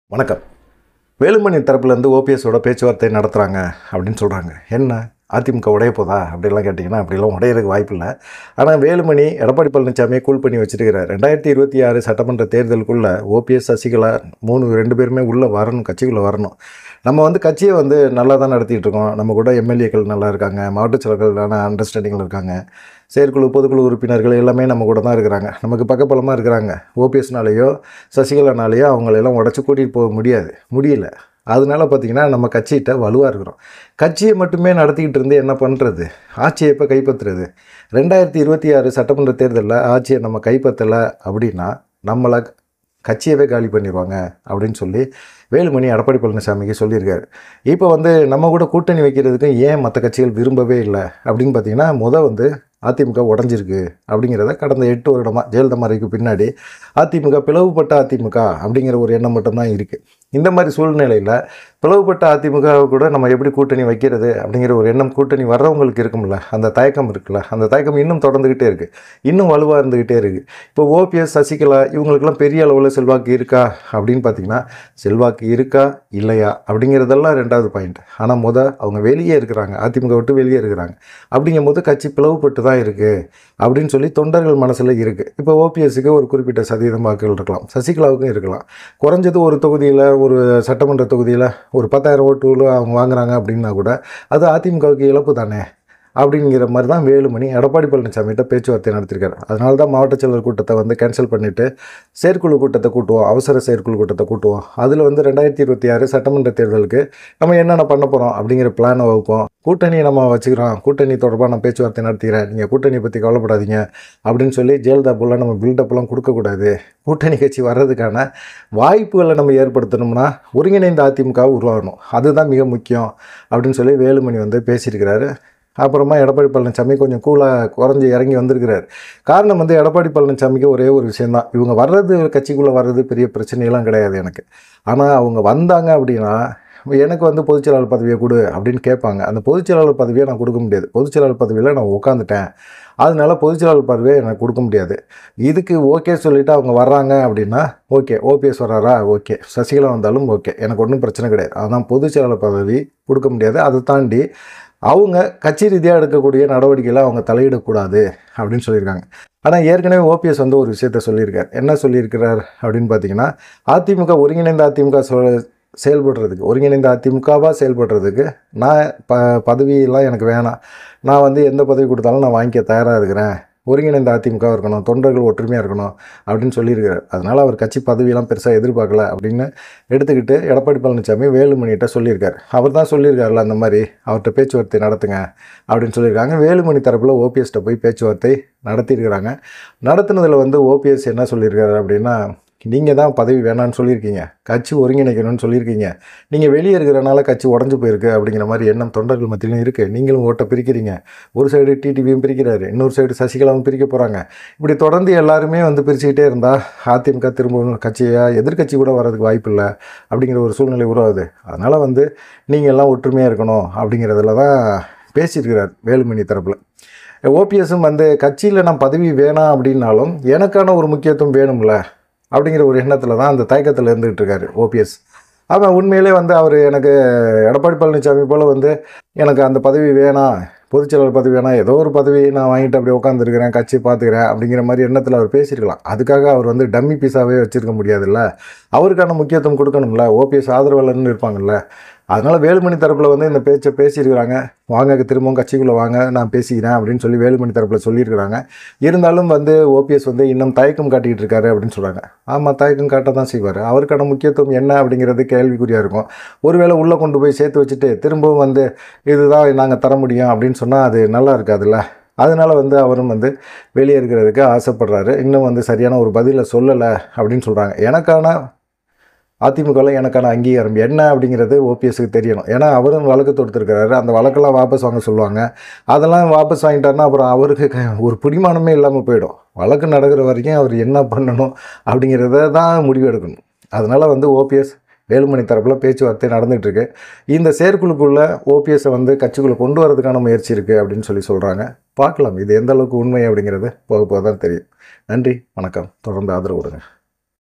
வணக்கம் வேலுமணி தரப்புலேருந்து ஓபிஎஸோட பேச்சுவார்த்தை நடத்துகிறாங்க அப்படின்னு சொல்கிறாங்க என்ன அதிமுக உடைய போதா அப்படிலாம் கேட்டிங்கன்னா அப்படிலாம் உடையிறதுக்கு வாய்ப்பு இல்லை ஆனால் வேலுமணி எடப்பாடி பழனிசாமியை கூல் பண்ணி வச்சிருக்கிறார் ரெண்டாயிரத்தி இருபத்தி ஆறு சட்டமன்ற தேர்தலுக்குள்ளே ஓபிஎஸ் சசிகலா மூணு ரெண்டு பேருமே உள்ளே வரணும் கட்சிக்குள்ளே வரணும் நம்ம வந்து கட்சியை வந்து நல்லா தான் நடத்திட்டு இருக்கோம் நம்ம கூட எம்எல்ஏக்கள் நல்லா இருக்காங்க மாவட்ட செயலர்களான அண்டர்ஸ்டாண்டிங்கில் இருக்காங்க செயற்குழு பொதுக்குழு உறுப்பினர்கள் எல்லாமே நம்ம கூட தான் இருக்கிறாங்க நமக்கு பக்கபலமாக இருக்கிறாங்க ஓபிஎஸ்னாலேயோ சசிகலானாலேயோ அவங்களெல்லாம் உடச்சி கூட்டிகிட்டு போக முடியாது முடியல அதனால பார்த்திங்கன்னா நம்ம கட்சிகிட்ட வலுவாக இருக்கிறோம் கட்சியை மட்டுமே நடத்திக்கிட்டு இருந்து என்ன பண்ணுறது ஆட்சியை எப்போ கைப்பற்றுறது ரெண்டாயிரத்தி இருபத்தி ஆறு சட்டமன்ற தேர்தலில் ஆட்சியை நம்ம கைப்பற்றலை அப்படின்னா நம்மளை கட்சியவே காலி பண்ணிடுவாங்க அப்படின்னு சொல்லி வேலுமணி எடப்பாடி பழனிசாமிக்கு சொல்லியிருக்காரு இப்போ வந்து நம்ம கூட கூட்டணி வைக்கிறதுக்கு ஏன் மற்ற கட்சிகள் விரும்பவே இல்லை அப்படின்னு பார்த்தீங்கன்னா முத வந்து அதிமுக உடஞ்சிருக்கு அப்படிங்கிறத கடந்த எட்டு வருடமாக ஜெயலலிதா மறைக்கு பின்னாடி அதிமுக பிளவுபட்ட அதிமுக அப்படிங்கிற ஒரு எண்ணம் மட்டும்தான் இருக்குது இந்த மாதிரி சூழ்நிலையில் பிளவுபட்ட அதிமுக கூட நம்ம எப்படி கூட்டணி வைக்கிறது அப்படிங்கிற ஒரு எண்ணம் கூட்டணி வர்றவங்களுக்கு இருக்கும்ல அந்த தயக்கம் இருக்குல்ல அந்த தயக்கம் இன்னும் தொடர்ந்துக்கிட்டே இருக்குது இன்னும் வலுவாக இருந்துக்கிட்டே இருக்குது இப்போ ஓபிஎஸ் சசிகலா இவங்களுக்கெல்லாம் பெரிய அளவில் செல்வாக்கு இருக்கா அப்படின்னு பார்த்தீங்கன்னா செல்வாக்கு இருக்கா இல்லையா அப்படிங்கிறதெல்லாம் ரெண்டாவது பாயிண்ட் ஆனால் முத அவங்க வெளியே இருக்கிறாங்க அதிமுக விட்டு வெளியே இருக்கிறாங்க அப்படிங்கும்போது கட்சி பிளவுபட்டு தான் இருக்குது அப்படின்னு சொல்லி தொண்டர்கள் மனசில் இருக்குது இப்போ ஓபிஎஸ்க்கு ஒரு குறிப்பிட்ட சதவீதம் வாக்குகள் இருக்கலாம் சசிகலாவுக்கும் இருக்கலாம் குறைஞ்சது ஒரு தொகுதியில் ஒரு சட்டமன்ற தொகுதியில் ஒரு பத்தாயிரம் ஓட்டுகள் அவங்க வாங்குறாங்க அப்படின்னா கூட அது அதிமுகவுக்கு இழப்பு தானே அப்படிங்கிற மாதிரி தான் வேலுமணி எடப்பாடி பழனிசாமிகிட்ட பேச்சுவார்த்தை நடத்திருக்காரு அதனால தான் மாவட்ட செயலர் கூட்டத்தை வந்து கேன்சல் பண்ணிவிட்டு செயற்குழு கூட்டத்தை கூட்டுவோம் அவசர செயற்குழு கூட்டத்தை கூட்டுவோம் அதில் வந்து ரெண்டாயிரத்தி இருபத்தி ஆறு சட்டமன்ற தேர்தலுக்கு நம்ம என்னென்ன பண்ண போகிறோம் அப்படிங்கிற பிளானை வகுப்போம் கூட்டணி நம்ம வச்சுக்கிறோம் கூட்டணி தொடர்பாக நான் பேச்சுவார்த்தை நடத்திக்கிறேன் நீங்கள் கூட்டணியை பற்றி கவலைப்படாதீங்க அப்படின்னு சொல்லி ஜெயலலிதா போல் நம்ம பில்டப்லாம் கொடுக்கக்கூடாது கூட்டணி கட்சி வர்றதுக்கான வாய்ப்புகளை நம்ம ஏற்படுத்தணும்னா ஒருங்கிணைந்த அதிமுக உருவாகணும் அதுதான் மிக முக்கியம் அப்படின்னு சொல்லி வேலுமணி வந்து பேசியிருக்கிறாரு அப்புறமா எடப்பாடி பழனிசாமி கொஞ்சம் கூலாக குறைஞ்சி இறங்கி வந்திருக்கிறார் காரணம் வந்து எடப்பாடி பழனிசாமிக்கு ஒரே ஒரு விஷயந்தான் இவங்க வர்றது கட்சிக்குள்ளே வர்றது பெரிய பிரச்சனையெல்லாம் கிடையாது எனக்கு ஆனால் அவங்க வந்தாங்க அப்படின்னா எனக்கு வந்து பொதுச்செயலாளர் பதவியை கொடு அப்படின்னு கேட்பாங்க அந்த பொதுச்செயலாளர் பதவியை நான் கொடுக்க முடியாது பொதுச்செயலாளர் பதவியில் நான் உட்காந்துட்டேன் அதனால பொதுச்செயலாளர் பதவியை எனக்கு கொடுக்க முடியாது இதுக்கு ஓகே சொல்லிவிட்டு அவங்க வர்றாங்க அப்படின்னா ஓகே ஓபிஎஸ் வர்றாரா ஓகே சசிகலா வந்தாலும் ஓகே எனக்கு ஒன்றும் பிரச்சனை கிடையாது அதான் பொதுச்செயலாளர் பதவி கொடுக்க முடியாது அதை தாண்டி அவங்க கட்சி ரீதியாக எடுக்கக்கூடிய நடவடிக்கையில் அவங்க தலையிடக்கூடாது அப்படின்னு சொல்லியிருக்காங்க ஆனால் ஏற்கனவே ஓபிஎஸ் வந்து ஒரு விஷயத்த சொல்லியிருக்கார் என்ன சொல்லியிருக்கிறார் அப்படின்னு பார்த்தீங்கன்னா அதிமுக ஒருங்கிணைந்த அதிமுக சொல் செயல்படுறதுக்கு ஒருங்கிணைந்த அதிமுகவாக செயல்படுறதுக்கு நான் ப பதவியெல்லாம் எனக்கு வேணாம் நான் வந்து எந்த பதவி கொடுத்தாலும் நான் வாங்கிக்க தயாராக இருக்கிறேன் ஒருங்கிணைந்த அதிமுக இருக்கணும் தொண்டர்கள் ஒற்றுமையாக இருக்கணும் அப்படின்னு சொல்லியிருக்காரு அதனால் அவர் கட்சி பதவியெல்லாம் பெருசாக எதிர்பார்க்கல அப்படின்னு எடுத்துக்கிட்டு எடப்பாடி பழனிசாமி வேலுமணிகிட்ட சொல்லியிருக்காரு அவர் தான் சொல்லியிருக்காருல அந்த மாதிரி அவர்கிட்ட பேச்சுவார்த்தை நடத்துங்க அப்படின்னு சொல்லியிருக்காங்க வேலுமணி தரப்பில் ஓபிஎஸ்கிட்ட போய் பேச்சுவார்த்தை நடத்தியிருக்கிறாங்க நடத்துனதில் வந்து ஓபிஎஸ் என்ன சொல்லியிருக்காரு அப்படின்னா நீங்கள் தான் பதவி வேணான்னு சொல்லியிருக்கீங்க கட்சி ஒருங்கிணைக்கணும்னு சொல்லியிருக்கீங்க நீங்கள் வெளியே இருக்கிறனால கட்சி உடஞ்சி போயிருக்கு அப்படிங்கிற மாதிரி எண்ணம் தொண்டர்கள் மத்தியிலும் இருக்குது நீங்களும் ஓட்டை பிரிக்கிறீங்க ஒரு சைடு டிடிவியும் பிரிக்கிறாரு இன்னொரு சைடு சசிகலாவும் பிரிக்க போகிறாங்க இப்படி தொடர்ந்து எல்லாருமே வந்து பிரிச்சுக்கிட்டே இருந்தால் அதிமுக திரும்ப கட்சியாக எதிர்கட்சி கூட வர்றதுக்கு வாய்ப்பு இல்லை அப்படிங்கிற ஒரு சூழ்நிலை உருவாகுது அதனால் வந்து நீங்கள் எல்லாம் ஒற்றுமையாக இருக்கணும் அப்படிங்கிறதுல தான் பேசியிருக்கிறார் வேலுமணி தரப்பில் ஓபிஎஸும் வந்து கட்சியில் நான் பதவி வேணாம் அப்படின்னாலும் எனக்கான ஒரு முக்கியத்துவம் வேணும்ல அப்படிங்கிற ஒரு எண்ணத்தில் தான் அந்த தயக்கத்தில் இருந்துகிட்டு இருக்காரு ஓபிஎஸ் அவன் உண்மையிலே வந்து அவர் எனக்கு எடப்பாடி பழனிசாமி போல் வந்து எனக்கு அந்த பதவி வேணாம் பொதுச்செயலாளர் பதவி வேணாம் ஏதோ ஒரு பதவி நான் வாங்கிட்டு அப்படியே உட்காந்துருக்கிறேன் கட்சி பார்த்துக்கிறேன் அப்படிங்கிற மாதிரி எண்ணத்தில் அவர் பேசியிருக்கலாம் அதுக்காக அவர் வந்து டம்மி பீஸாகவே வச்சுருக்க முடியாதுல்ல அவருக்கான முக்கியத்துவம் கொடுக்கணும்ல ஓபிஎஸ் ஆதரவாளர்னு இருப்பாங்கல்ல அதனால் வேலுமணி தரப்பில் வந்து இந்த பேச்சை பேசியிருக்கிறாங்க வாங்க திரும்பவும் கட்சிக்குள்ளே வாங்க நான் பேசிக்கிறேன் அப்படின்னு சொல்லி வேலுமணி தரப்பில் சொல்லியிருக்கிறாங்க இருந்தாலும் வந்து ஓபிஎஸ் வந்து இன்னும் தயக்கம் காட்டிக்கிட்டு இருக்காரு அப்படின்னு சொல்கிறாங்க ஆமாம் தயக்கம் காட்ட தான் செய்வார் அவருக்கான முக்கியத்துவம் என்ன அப்படிங்கிறது கேள்விக்குறியாக இருக்கும் ஒருவேளை உள்ளே கொண்டு போய் சேர்த்து வச்சுட்டு திரும்பவும் வந்து இதுதான் நாங்கள் தர முடியும் அப்படின்னு சொன்னால் அது நல்லா இருக்காதுல்ல அதனால் வந்து அவரும் வந்து வெளியே இருக்கிறதுக்கு ஆசைப்படுறாரு இன்னும் வந்து சரியான ஒரு பதிலை சொல்லலை அப்படின்னு சொல்கிறாங்க எனக்கான அதிமுகவில் எனக்கான அங்கீகாரம் என்ன அப்படிங்கிறது ஓபிஎஸ்க்கு தெரியணும் ஏன்னா அவரும் வழக்கு தொடுத்துருக்கிறாரு அந்த வழக்கெல்லாம் வாபஸ் வாங்க சொல்லுவாங்க அதெல்லாம் வாபஸ் வாங்கிட்டாருன்னா அப்புறம் அவருக்கு க- ஒரு பிடிமானமே இல்லாமல் போயிடும் வழக்கு நடக்கிற வரைக்கும் அவர் என்ன பண்ணணும் அப்படிங்கிறத தான் முடிவு எடுக்கணும் அதனால் வந்து ஓபிஎஸ் வேலுமணி தரப்பில் பேச்சுவார்த்தை நடந்துகிட்டு இருக்கு இந்த செயற்குழுக்குள்ளே ஓபிஎஸ்ஸை வந்து கட்சிக்குள்ளே கொண்டு வரதுக்கான முயற்சி இருக்குது அப்படின்னு சொல்லி சொல்கிறாங்க பார்க்கலாம் இது எந்த அளவுக்கு உண்மை அப்படிங்கிறது போக போக தான் தெரியும் நன்றி வணக்கம் தொடர்ந்து ஆதரவு கொடுங்க